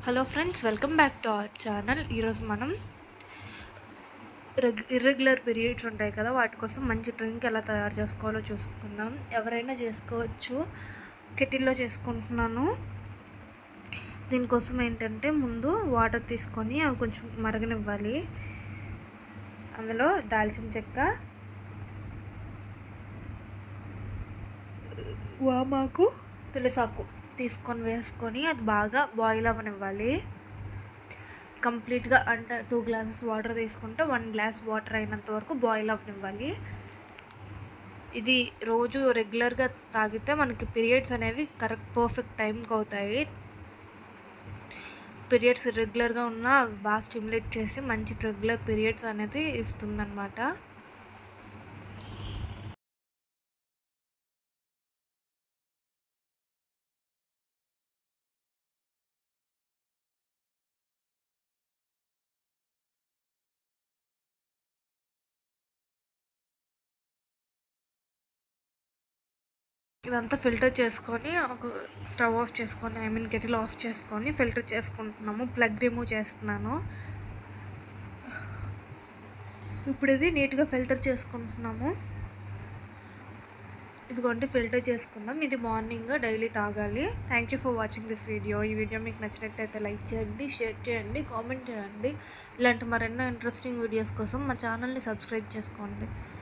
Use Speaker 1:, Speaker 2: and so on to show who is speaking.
Speaker 1: hello friends welcome back to our channel ఈరోజు మనం రెగ్ irregular periods ఉంటాయి కదా వాటి కోసం మంచి డ్రింక్ ఎలా తయారు చేసుకోవాలో చూసుకుందాం ఎవరైనా చేసుకోవచ్చు కెటిల్లో చేసుకుంటున్నాను దీనికోసం ఏంటంటే ముందు వాటర్ తీసుకొని అవి కొంచెం మరగనివ్వాలి అందులో దాల్చిన చెక్క వామాకు తులసాకు తీసుకొని వేసుకొని అది బాగా బాయిల్ అవ్వనివ్వాలి కంప్లీట్గా అంటే టూ గ్లాసెస్ వాటర్ తీసుకుంటే వన్ గ్లాస్ వాటర్ అయినంత వరకు బాయిల్ అవ్వనివ్వాలి ఇది రోజు రెగ్యులర్గా తాగితే మనకి పీరియడ్స్ అనేవి కరెక్ట్ పర్ఫెక్ట్ టైంకి అవుతాయి పీరియడ్స్ రెగ్యులర్గా ఉన్న అవి బాగా స్టిమ్యులేట్ చేసి మంచి రెగ్యులర్ పీరియడ్స్ అనేది ఇస్తుందన్నమాట ఇదంతా ఫిల్టర్ చేసుకొని ఒక స్టవ్ ఆఫ్ చేసుకొని ఐ మీన్ కెటిల్ ఆఫ్ చేసుకొని ఫిల్టర్ చేసుకుంటున్నాము ప్లగ్ రిమూవ్ చేస్తున్నాను ఇప్పుడు ఇది నీట్గా ఫిల్టర్ చేసుకుంటున్నాము ఇదిగోండి ఫిల్టర్ చేసుకున్నాం ఇది మార్నింగ్ డైలీ తాగాలి thank you for watching this video ఈ వీడియో మీకు నచ్చినట్టయితే లైక్ చేయండి షేర్ చేయండి కామెంట్ చేయండి ఇలాంటి మరెన్నో ఇంట్రెస్టింగ్ వీడియోస్ కోసం మా ఛానల్ని సబ్స్క్రైబ్ చేసుకోండి